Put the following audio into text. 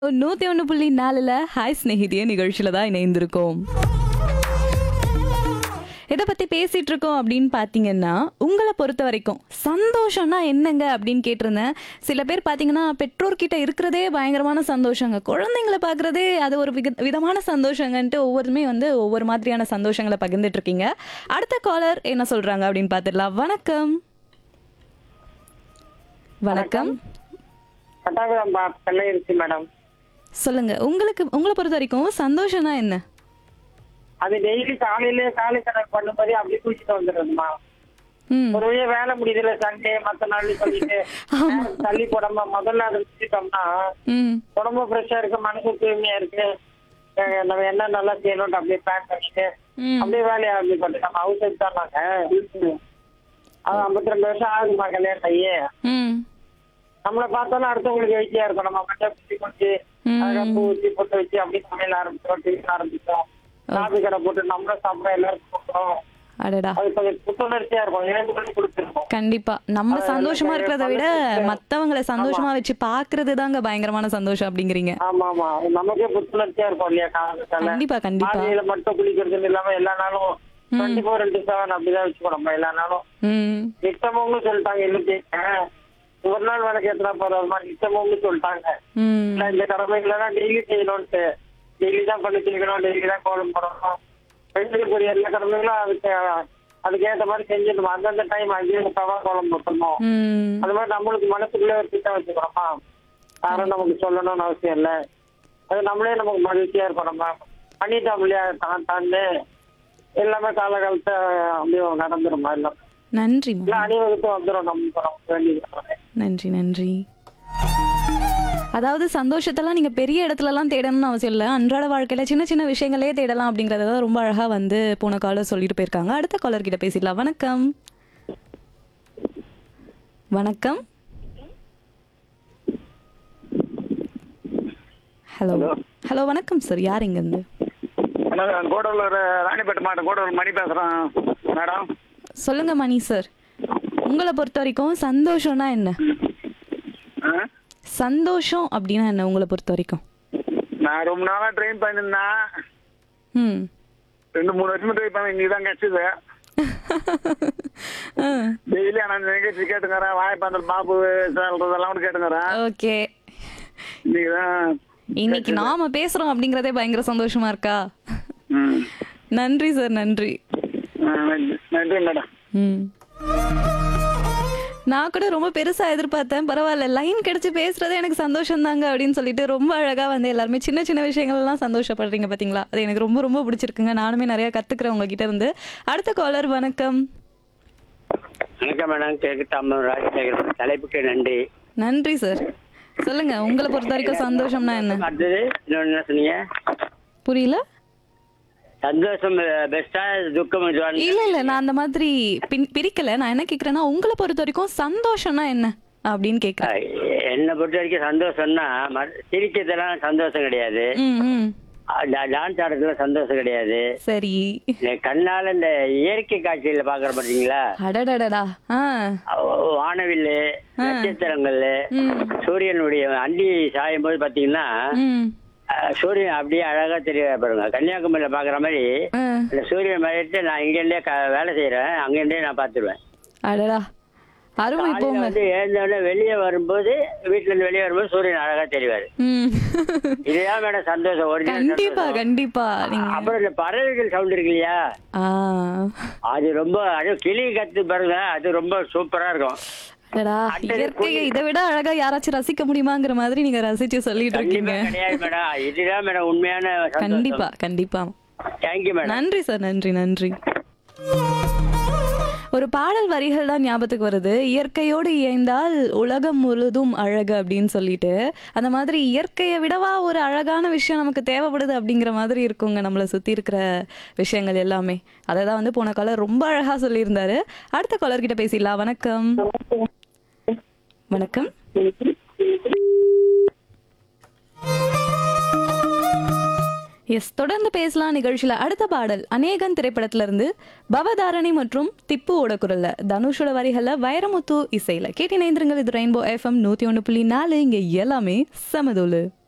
நூத்தி ஒண்ணு புள்ளி நாலுல ஹாய் ஸ்நேகிதிய நிகழ்ச்சியில தான் இணைந்திருக்கோம் எதை பத்தி பேசிட்டு இருக்கோம் அப்படின்னு பாத்தீங்கன்னா உங்களை பொறுத்த வரைக்கும் சந்தோஷம்னா என்னங்க அப்படின்னு கேட்டிருந்தேன் சில பேர் பாத்தீங்கன்னா பெற்றோர்கிட்ட இருக்கிறதே பயங்கரமான சந்தோஷங்க குழந்தைங்களை பார்க்கறதே அது ஒரு விக- விதமான சந்தோஷங்கன்ட்டு ஒவ்வொருமே வந்து ஒவ்வொரு மாதிரியான சந்தோஷங்களை பகிர்ந்துட்டு இருக்கீங்க அடுத்த காலர் என்ன சொல்றாங்க அப்படின்னு பார்த்துடலாம் வணக்கம் வணக்கம் பட்டாபுரம் கல்லூரி மேடம் சொல்லுங்க உங்களுக்கு உங்களை பொறுத்த வரைக்கும் சந்தோஷம்னா என்ன அது டெய்லி காலையில காலை கணக்கு பண்ணும்போதே அப்படி குளிச்சுட்டு வந்துடுறதுமா ம் ஒரு வழியா வேலை முடியுதுல சண்டே மத்த நாள் சொல்லிட்டு தள்ளி போடாம முதல்ல அதை முடிச்சிட்டோம்னா ம் உடம்பு ஃப்ரெஷ்ஷா இருக்கு மனசு தூய்மையா இருக்கு அஹ் நம்ம என்ன நல்லா செய்யணும்னு அப்படியே பிளான் பண்ணிட்டு ம் அப்படியே வேலையை அப்படி பண்ணி நம்ம ஹவுஸ் ஒய்ஃப் தான் நாங்க அது ஐம்பத்தி ரெண்டு வருஷம் ஆகுதுமா கல்யாணம் ஆகி ம் நம்மளை பார்த்தாலும் அடுத்தவங்களுக்கு வெயிட்டியா இருக்கும் நம்ம மட்டும் குச்சி குச்சி ம். அழகா பூ ஊத்தி பொட்டு வச்சு அப்படியே சமையல் ஆரம்பிச்சோம் டிவி ஆரம்பிச்சோம் காபி கடை போட்டு நம்மளும் சாப்பிட எல்லாருக்கும் கொடுக்குறோம் அடடா அது கொஞ்சம் புத்துணர்ச்சியா இருக்கும் இணைந்து பண்ணி கொடுத்துருக்கோம் கண்டிப்பா நம்ம அது சந்தோஷமா எனக்கு இருக்கிறத விட பழக்கத்துல- மத்தவங்களை சந்தோஷமா வச்சு பாக்குறது தாங்க பயங்கரமான சந்தோஷம் அப்படிங்கிறீங்க ஆமா ஆமா அது நமக்கே புத்துணர்ச்சியா இருக்கும் இல்லையா காலத்தால கண்டிப்பா கண்டிப்பா காலையில மட்டும் குளிக்கிறதுன்னு இல்லாம எல்லா நாளும் டுவெண்ட்டி ஃபோர் இன்ட்டு செவன் அப்படிதான் வச்சுக்கோ நம்ம எல்லா நாளும் ம் நித்தமும்னு சொல்லிட்டாங்க எழுதி ஒரு நாள் விளக்கு எத்தனை போறோமா நித்தமும்னு சொல்லிட்டாங்க ம் இல்ல, இந்த கடமைகளெல்லாம் டெய்லி செய்யணும்ட்டு டெய்லி தான் பண்ணி செய்யணும் டெய்லி தான் கோலம் போடணும் பெண்களுக்குரிய எல்லா கடமைகளும் அதுக்கு அதுக்கு ஏற்ற மாதிரி செஞ்சிடணும் அந்தந்த டைம் அங்கேயே முக்காவா கோலம் போட்டணும் ம் அது மாதிரி நம்மளுக்கு மனசுக்குள்ளே ஒரு திட்டம் வச்சுக்கிறோமா யாரும் நமக்கு சொல்லணும்னு அவசியம் இல்லை அது நம்மளே நமக்கு மகிழ்ச்சியா இருக்கும் நம்ம பண்ணிட்டோம் இல்லையா தான் தாண்டு எல்லாமே காலகாலத்தை அப்படியே நடந்துருமா எல்லாம் நன்றி எல்லாம் அணிவகுத்து வந்துடும் நம்ம நமக்கு வேண்டியது நன்றி நன்றி அதாவது சந்தோஷத்தெல்லாம் நீங்க பெரிய இடத்துல எல்லாம் தேடணும்னு அவசியம் இல்லை அன்றாட வாழ்க்கையில சின்ன சின்ன விஷயங்களே தேடலாம் அப்படிங்கறத தான் ரொம்ப அழகா வந்து போன காலர் சொல்லிட்டு போயிருக்காங்க அடுத்த காலர் கிட்ட பேசிடலாம் வணக்கம் வணக்கம் ஹலோ ஹலோ வணக்கம் சார் யார் இங்க இருந்து நான் கோடலூர் ராணிப்பேட்டை மாவட்டம் கோடலூர் மணி பேசுகிறேன் மேடம் சொல்லுங்க மணி சார் உங்களை பொறுத்த வரைக்கும் சந்தோஷம்னா என்ன ஆ? சந்தோஷம் அப்படின்னா என்ன உங்களை பொறுத்த வரைக்கும் நான் ரொம்ப நாளாக ட்ரெயின் பண்ணியிருந்தேன் ம் ரெண்டு மூணு வருஷமா ட்ரை பண்ண இன்னைக்கு தான் கிடச்சிது டெய்லி நான் நிகழ்ச்சி கேட்டுங்கிறேன் வாய்ப்பாந்தல் பாபு சொல்றதெல்லாம் கூட கேட்டுங்கிறேன் ஓகே இன்னைக்கு தான் இன்னைக்கு நாம பேசுறோம் அப்படிங்கறதே பயங்கர சந்தோஷமா இருக்கா ம் நன்றி சார் நன்றி ஆ, நன்றி நன்றி மேடம் ம் நான் கூட ரொம்ப பெருசா எதிர்பார்த்தேன் பரவாயில்ல லைன் கிடைச்சு பேசுறதே எனக்கு சந்தோஷம் தாங்க அப்படின்னு சொல்லிட்டு ரொம்ப அழகா வந்து எல்லாருமே சின்ன சின்ன விஷயங்கள் எல்லாம் சந்தோஷப்படுறீங்க பாத்தீங்களா அது எனக்கு ரொம்ப ரொம்ப பிடிச்சிருக்குங்க நானுமே நிறைய கத்துக்கிறேன் உங்ககிட்ட இருந்து அடுத்த காலர் வணக்கம் வணக்கம் மேடம் கேக்கு தமிழ் ராஜசேகரன் தலைப்புக்கு நன்றி நன்றி சார் சொல்லுங்க உங்களை பொறுத்த வரைக்கும் சந்தோஷம்னா என்ன அடுத்தது இன்னொன்று என்ன சொன்னீங்க புரியல சந்தோஷம் பெஸ்டா துக்கம் இதுவான்னு? இல்ல இல்ல நான் அந்த மாதிரி பின்- பிரிக்கல நான் என்ன கேக்குறேன்னா உங்களை பொறுத்த வரைக்கும் சந்தோஷம்னா என்ன அப்படின்னு கேக்குறேன் அஹ், என்னை பொறுத்த வரைக்கும் சந்தோஷம்னா ம- சிரிக்கிறதுலாம் சந்தோஷம் கிடையாது ம் ம் டா- டான்ஸ் ஆடுறதுல சந்தோஷம் கிடையாது சரி இந்த கண்ணால இந்த இயற்கை காட்சிகளை பாக்குற பாத்தீங்களா அடடடடா ஆ அஹ், வானவில்லு நட்சத்திரங்கள் சூரியனுடைய அண்டி சாயும் போது பாத்தீங்கன்னா ம் அஹ், சூரியன் அப்படியே அழகா தெரிய பாருங்க கன்னியாகுமரியில பாக்குற மாதிரி ஆ. அந்த சூரியன் மாதிரிட்டு நான் இங்கிருந்தே க- வேலை செய்யறேன் அங்கிருந்தே நான் பாத்துருவேன் அடடா அருமை காலையில போங்க வந்து எழுந்தோடனே வெளியே வரும்போது வீட்டுல இருந்து வெளியே வரும்போது சூரியன் அழகா தெரிவாரு ம் இதுதான் மேடம் சந்தோஷம் ஒரிஜினல் கண்டிப்பா சந்தோஷம். கண்டிப்பா நீங்க அப்புறம் இந்த பறவைகள் சவுண்ட் இருக்கு இல்லையா ஆ அது ரொம்ப அது கிளி கத்து பாருங்க அது ரொம்ப சூப்பரா இருக்கும் அடடா இயற்கையை இதை விட அழகா யாராச்சும் ரசிக்க முடியுமாங்கிற மாதிரி நீங்க ரசிச்சு சொல்லிட்டு இருக்கீங்க கண்டிப்பா கிடையாது மேடம் இதுதான் மேடம் உண்மையான கண்டிப்பா கண்டிப்பா தேங்க்யூ மேடம் நன்றி சார் நன்றி நன்றி ஒரு பாடல் வரிகள் தான் ஞாபகத்துக்கு வருது இயற்கையோடு இயைந்தால் உலகம் முழுதும் அழகு அப்படின்னு சொல்லிட்டு அந்த மாதிரி இயற்கையை விடவா ஒரு அழகான விஷயம் நமக்கு தேவைப்படுது அப்படிங்கிற மாதிரி இருக்குங்க நம்மளை சுத்தி இருக்கிற விஷயங்கள் எல்லாமே அதை தான் வந்து போன காலர் ரொம்ப அழகா சொல்லியிருந்தாரு அடுத்த காலர் கிட்ட பேசிடலாம் வணக்கம் வணக்கம் எஸ் தொடர்ந்து பேசலாம் நிகழ்ச்சியில அடுத்த பாடல் அநேகன் திரைப்படத்துல இருந்து பவதாரணி மற்றும் திப்புவோட குரல்ல தனுஷோட வரிகள்ல வைரமுத்து இசையில கேட்டு இணைந்திருங்கள் இது ரெயின்போ எஃப்எம் நூத்தி ஒன்று புள்ளி நாலு இங்க எல்லாமே சமதோலு